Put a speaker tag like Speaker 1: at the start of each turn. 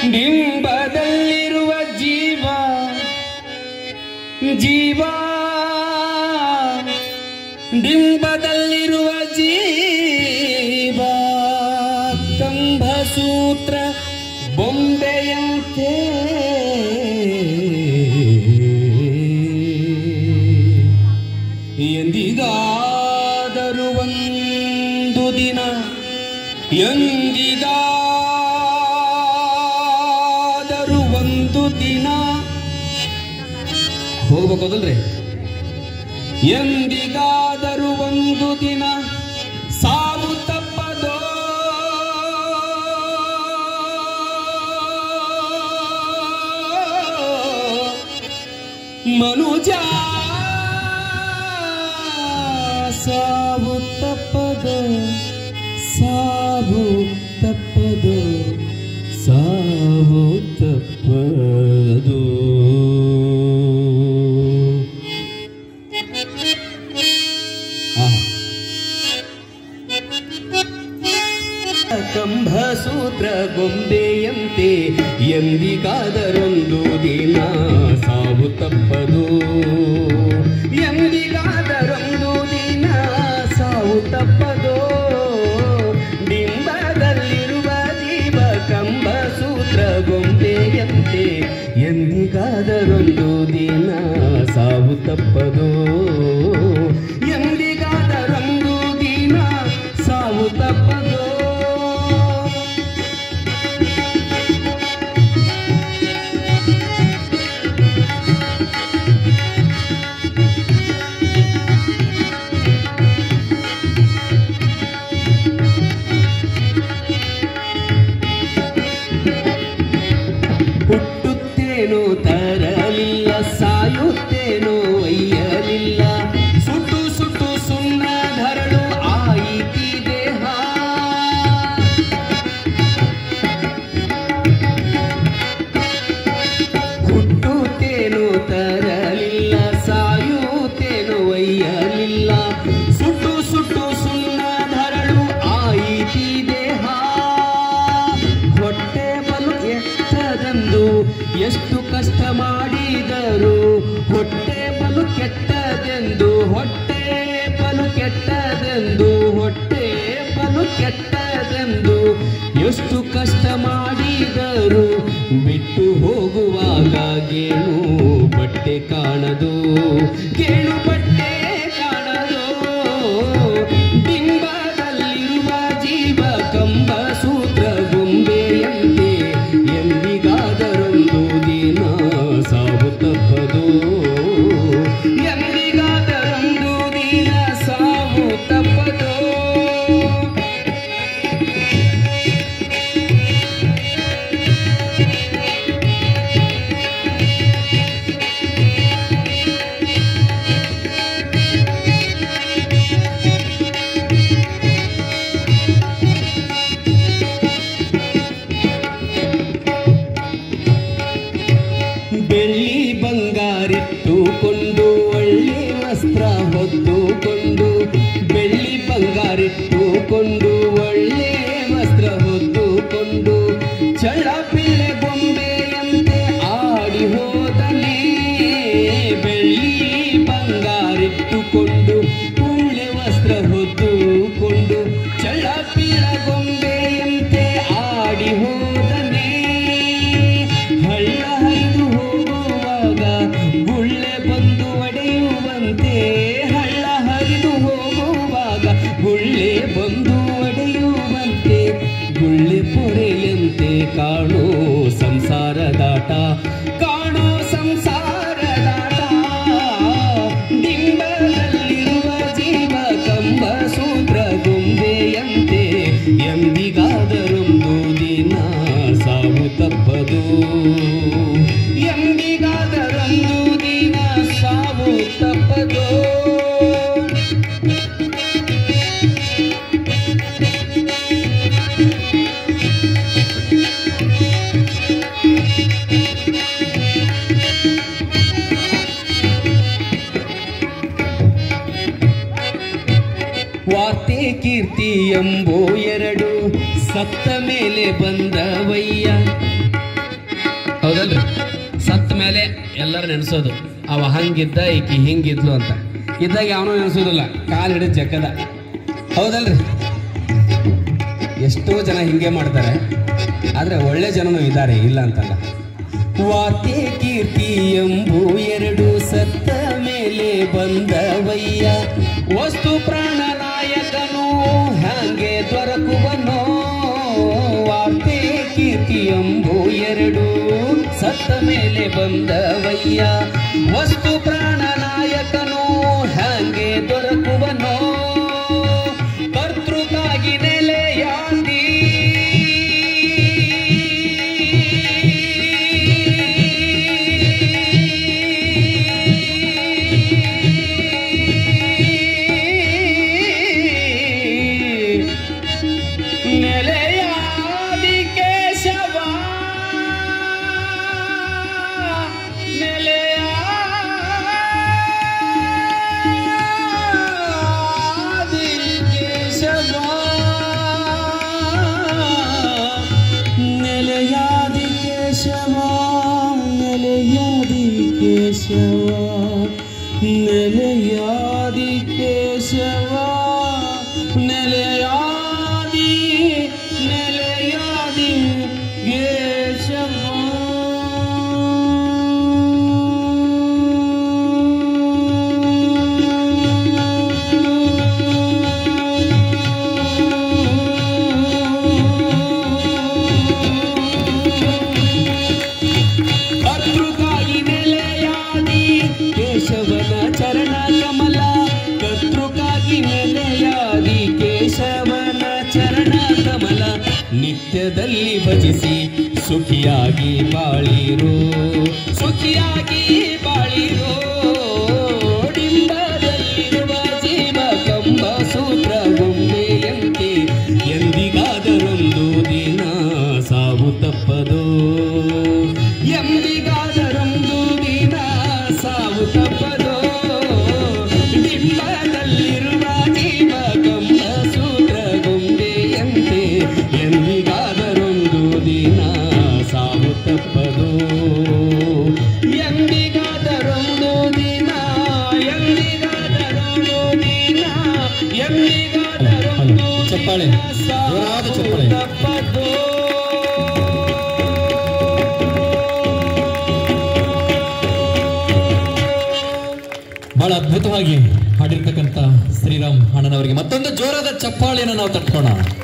Speaker 1: ಬಿಂಬದಲ್ಲಿರುವ ಜೀವ ಜೀವ ಬಿಂಬದಲ್ಲಿರುವ ಜೀವ ಕಂಬಸೂತ್ರ ಬೊಂಬೆಯಂತೆ ಎಂದಿಗಾದರೂ ಒಂದು ದಿನ ಎಂದಿಗಾದರೂ ಒಂದು ದಿನ ಹೋಗ್ಬೇಕದಲ್ರಿ ಎಂದಿಗಾದರೂ ಒಂದು ದಿನ ಸಾವು ತಪ್ಪದೋ ಮನುಜ ಸಾವು ತಪ್ಪದೋ ಸಾವು ತಪ್ಪದೋ ಸಾವು ತಪ್ಪದು ಕಂಭಸೂತ್ರ ಗೊಂಬೆಯಂತೆ ಎಂದಿಗಾದರೊಂದು ದಿನ ಸಾವು ತಪ್ಪದು ಎಂದಿಗಾದರೊಂದು ದಿನ ಸಾವು ತಪ್ಪದು ಬಿಂಬದಲ್ಲಿರುವ ಜೀವ ಕಂಬಸೂತ್ರ ಗೊಂಬೆಯಂತೆ ಎಂದಿಗಾದರೊಂದು ದಿನ ಸಾವು ತಪ್ಪದು ಎಂದಿಗಾದರೊಂದು ದಿನ ಸಾವು ತಪ್ಪದು ಹುಟ್ಟುತ್ತೇನೋ ತರಲಿಲ್ಲ ಸಾಯುತ್ತೇನೋ ಒಯ್ಯಲಿಲ್ಲ ಸುಟ್ಟು ಸುಟ್ಟು ಸುಣ್ಣ ಧರಳು ಆಯಿತಿ ದೇಹ ಹುಟ್ಟುತ್ತೇನೋ ತರಲಿಲ್ಲ ಸಾಯುತ್ತೇನೋ ಒಯ್ಯಲಿಲ್ಲ ಸುಟ್ಟು ಸುಟ್ಟು ಸುಣ್ಣ ಧರಳು ಆಯಿತಿ ದೇಹ ಹೊಟ್ಟೆ ಬಲು ಎತ್ತದೆಂದು ಎಷ್ಟು ಕಷ್ಟ ಮಾಡಿದರು ಹೊಟ್ಟೆ ಬಲು ಕೆಟ್ಟದೆಂದು ಹೊಟ್ಟೆ ಬಲು ಕೆಟ್ಟದೆಂದು ಹೊಟ್ಟೆ ಬಲು ಕೆಟ್ಟದೆಂದು ಎಷ್ಟು ಕಷ್ಟ ಮಾಡಿದರು ಬಿಟ್ಟು ಹೋಗುವಾಗ ಗೇಣು ಬಟ್ಟೆ ಕಾಣದು ಗೇಣು ಬಟ್ಟೆ ಕಾಣದು ಬಿಂಬದಲ್ಲಿರುವ ಜೀವ ಕಂಬ ಸೂತ್ರ ಗೊಂಬೆಯಂತೆ ಎಂದಿಗಾದರೊಂದು ದಿನ ಸಾವು ತಪ್ಪದು ಎಂದಿಗಾದರೊಂದು ದಿನ ಸಾವು ತಪ್ಪದು ಬೆಳ್ಳಿ ಬಂಗಾರಿಟ್ಟುಕೊಂಡು ಒಳ್ಳೆ ವಸ್ತ್ರ ಹೊತ್ತುಕೊಂಡು ಬೆಳ್ಳಿ ಬಂಗಾರಿಟ್ಟುಕೊಂಡು ಒಳ್ಳೆ ವಸ್ತ್ರ ಹೊತ್ತುಕೊಂಡು ಚಳ ಪಿಳ್ಳೆ ಬೊಂಬೆಯಂತೆ ಆಡಿ ಹೋದನೇ ಬೆಳ್ಳಿ ಬಂಗಾರಿಟ್ಟುಕೊಂಡು ಒಳ್ಳೆ ವಸ್ತ್ರ ಹೊತ್ತುಕೊಂಡು ಚಳ ಪಿಳ ಗೊಂಬೆಯಂತೆ ಆಡಿ ಹೋದನೇ ಹಳ್ಳ ಹರಿದು ಹೋಗುವಾಗ ಗುಳ್ಳೆ ಬಂದು ಒಡೆಯುವಂತೆ ಹಳ್ಳ ಹರಿದು ಹೋಗುವಾಗ ಗುಳ್ಳೆ ಬಂದು ಒಡೆಯುವಂತೆ ಗುಳ್ಳೆ ಪೊರೆಯಂತೆ ಕಾಣೋ ಸಂಸಾರದಾಟ ಕಾಣೋ ಸಂಸಾರದಾಟ ಡಿಂಬದಲ್ಲಿರುವ ಜೀವ ಕಂಬ ಸೂತ್ರ ಗೊಂಬೆಯಂತೆ ಎಂದಿಗಾದರೊಂದು ದಿನ ಸಾವು ತಪ್ಪದು ಎಂದಿಗಾದರೊಂದು ದಿನ ಸಾವು ತಪ್ಪದು ವಾರ್ತೆ ಕೀರ್ತಿ ಎಂಬೋ ಎರಡು ಸತ್ತ ಮೇಲೆ ಬಂದವಯ್ಯ ಹೌದಲ್ರಿ ಸತ್ತ ಮೇಲೆ ಎಲ್ಲರೂ ನೆನೆಸೋದು ಅವ ಹಂಗಿದ್ದ ಈಕಿ ಹಿಂಗಿದ್ಲು ಅಂತ ಇದ್ದಾಗ ಯಾವನೂ ನೆನೆಸೋದಿಲ್ಲ ಕಾಲು ಹಿಡಿದು ಜಕ್ಕದ ಹೌದಲ್ರಿ ಎಷ್ಟೋ ಜನ ಹಿಂಗೆ ಮಾಡ್ತಾರೆ ಆದರೆ ಒಳ್ಳೆ ಜನನೂ ಇದ್ದಾರೆ ಇಲ್ಲ ಅಂತಲ್ಲ ವಾತೆ ಕೀರ್ತಿ ಎಂಬು ಎರಡು ಸತ್ತ ಮೇಲೆ ಬಂದವಯ್ಯ ವಸ್ತು ಪ್ರಾಣ ನಾಯಕನು ಹಾಗೆ ದೊರಕುವನೋ ವಾರ್ತೆ ಕೀರ್ತಿ ಎಂಬು ಎರಡು ಸತ್ತ ಮೇಲೆ ಬಂದವಯ್ಯ ವಸ್ತು ಪ್ರಾಣ ನಾಯಕನು ಹಾಗೆ ದೊರಕುವನೋ ಕರ್ತೃಕಾಗಿ ನೆಲೆಯಾದಿ ನೆಲೆಯಾದಿ ಕೇಶವ ನೆಲೆಯಾದಿ ಕೇಶವ ನೆಲೆಯಾದಿ ಕೇಶವ ನೆಲೆಯಾದಿ ಕೇಶವ ನೆಲೆಯಾದಿ ಕೇಶವ ನೆಲೆಯಾದಿ ನೆಲೆಯಾದಿ ಕರ್ತೃಕಾಯಿ ನೆಲೆಯಾದಿ ಕೇಶವನ ಚರಣ ಕಮಲ ಕರ್ತೃಕಾಗಿ ನೆಲೆಯಾದಿ ಕೇಶವನ ಚರಣ ಕಮಲ ನಿತ್ಯದಲ್ಲಿ ಭಜಿಸಿ ಸುಖಿಯಾಗಿ ಬಾಳಿರೋ ಸುಖಿಯಾಗಿ ಬಾಳಿರೋ ಡಿಂಬದಲ್ಲಿರುವ ಜೀವ ಕಂಬ ಸೂತ್ರ ಗೊಂಬೆಯಂತೆ ಎಂದಿಗಾದರೊಂದು ದಿನ ಸಾವು ತಪ್ಪದು ಎಂದಿಗಾದರೊಂದು ದಿನ ಸಾವು ತಪ್ಪದು ಡಿಂಬದಲ್ಲಿರುವ ಜೀವ ಕಂಬ ಸೂತ್ರ ಗೊಂಬೆಯಂತೆ ಎಂದಿಗಾದರೊಂದು ದಿನ ಸಾವು ತಪ್ಪದು ಎಂದಿಗಾದರೊಂದು ದಿನ ಎಂದಿಗಾದರೊಂದು ದಿನ ಎಂದಿಗಾದರೊಂದು
Speaker 2: ಚಪ್ಪಾಳೆ. ಜೋರಾದ ಚಪ್ಪಾಳೆ.
Speaker 1: ತಪ್ಪದು
Speaker 2: ಬಹಳ ಅದ್ಭುತವಾಗಿ ಹಾಡಿರ್ತಕ್ಕಂಥ ಶ್ರೀರಾಮ್ ಅಣ್ಣನವರಿಗೆ ಮತ್ತೊಂದು ಜೋರಾದ ಚಪ್ಪಾಳೆಯನ್ನು ನಾವು ತಟ್ಕೋಣ